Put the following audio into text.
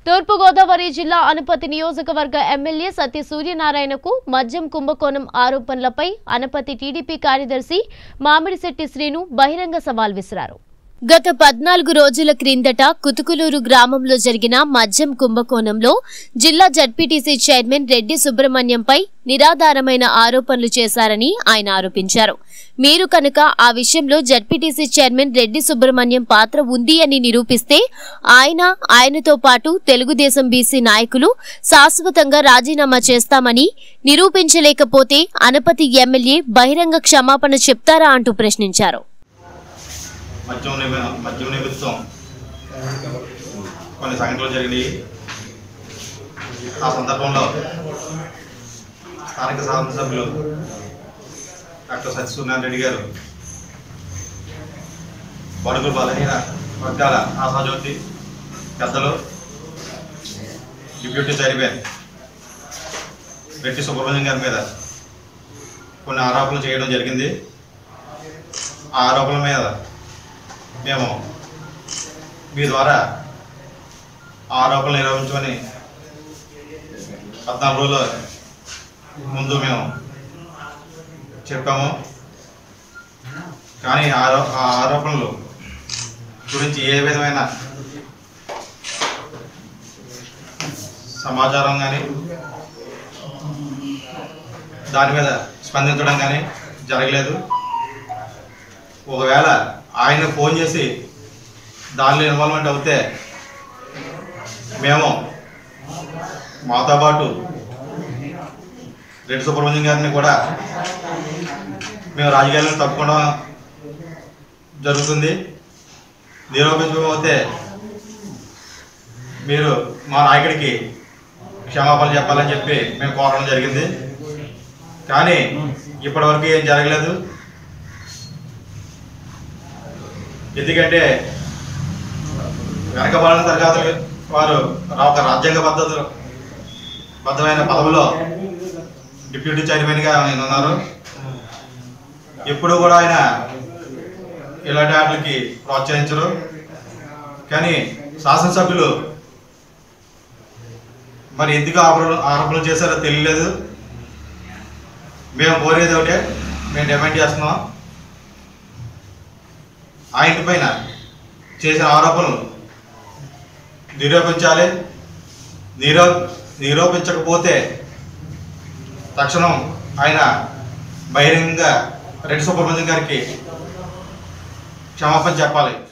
తూర్పుగోదావరి జిల్లా అనపతి నియోజకవర్గ ఎమ్మెల్యే సత్య సూర్యనారాయణకు మద్యం కుంభకోణం ఆరోపణలపై అనపతి టీడీపీ కార్యదర్శి మామిడిశెట్టి శ్రీను బహిరంగ సవాల్ విసిరారు గత పద్నాలుగు రోజుల క్రిందట కుతుకులూరు గ్రామంలో జరిగిన మద్యం కుంభకోణంలో జిల్లా జడ్పీటీసీ చైర్మన్ రెడ్డి సుబ్రహ్మణ్యంపై నిరాధారమైన ఆరోపణలు చేశారని ఆయన ఆరోపించారు మీరు కనుక ఆ విషయంలో జడ్పీటీసీ చైర్మన్ రెడ్డి సుబ్రహ్మణ్యం పాత్ర ఉంది అని నిరూపిస్తే ఆయన ఆయనతో పాటు తెలుగుదేశం బీసీ నాయకులు శాశ్వతంగా రాజీనామా చేస్తామని నిరూపించలేకపోతే అనపతి ఎమ్మెల్యే బహిరంగ క్షమాపణ చెప్తారా అంటూ ప్రశ్నించారు మద్యం నిమ- మద్యం నిమిత్తం కొన్ని సంఘటనలు జరిగినాయి ఆ సందర్భంలో స్థానిక శాసనసభ్యులు డాక్టర్ సత్యసూర్యనారాయణ రెడ్డి గారు బడుగులు బలహీన వర్గాల ఆశాజ్యోతి పెద్దలు డిప్యూటీ చైర్మన్ రెడ్డి సుబ్రహ్మణ్యం గారి మీద కొన్ని ఆరోపణలు చేయడం జరిగింది ఆ ఆరోపణల మీద మేము మీ ద్వారా ఆ ఆరోపణలు నిరూపించమని పద్నాలుగు రోజుల ముందు మేము చెప్పాము కానీ ఆరో ఆ ఆరోపణలు గురించి ఏ విధమైన సమాచారం కానీ దాని మీద స్పందించడం కానీ జరగలేదు ఒకవేళ ఆయన ఫోన్ చేసి దానిలో ఇన్వాల్వ్మెంట్ అవుతే మేము మాతో పాటు రెడ్డి సుబ్రహ్మణ్యం గారిని కూడా మేము రాజకీయాలను తప్పుకోవడం జరుగుతుంది నిరూపించకపోతే మీరు మా నాయకుడికి క్షమాపణ చెప్పాలని చెప్పి మేము కోరడం జరిగింది కానీ ఇప్పటివరకు ఏం జరగలేదు ఎందుకంటే వెనకబడిన తరగతులు వారు ఒక రాజ్యాంగ పద్ధతులు బద్ధమైన పదవిలో డిప్యూటీ చైర్మన్గా ఆయన ఉన్నారు ఎప్పుడు కూడా ఆయన ఇలాంటి వాటికి ప్రోత్సహించరు కానీ శాసనసభ్యులు మరి ఎందుకు ఆరోపణలు ఆరోపణలు చేశారో తెలియలేదు మేము కోరేది ఒకటే మేము డిమాండ్ చేస్తున్నాం ఆయన పైన చేసిన ఆరోపణలు నిరూపించాలి నిరూ నిరూపించకపోతే తక్షణం ఆయన బహిరంగ రెడ్డి సుబ్రహ్మణ్యం గారికి క్షమాపణ చెప్పాలి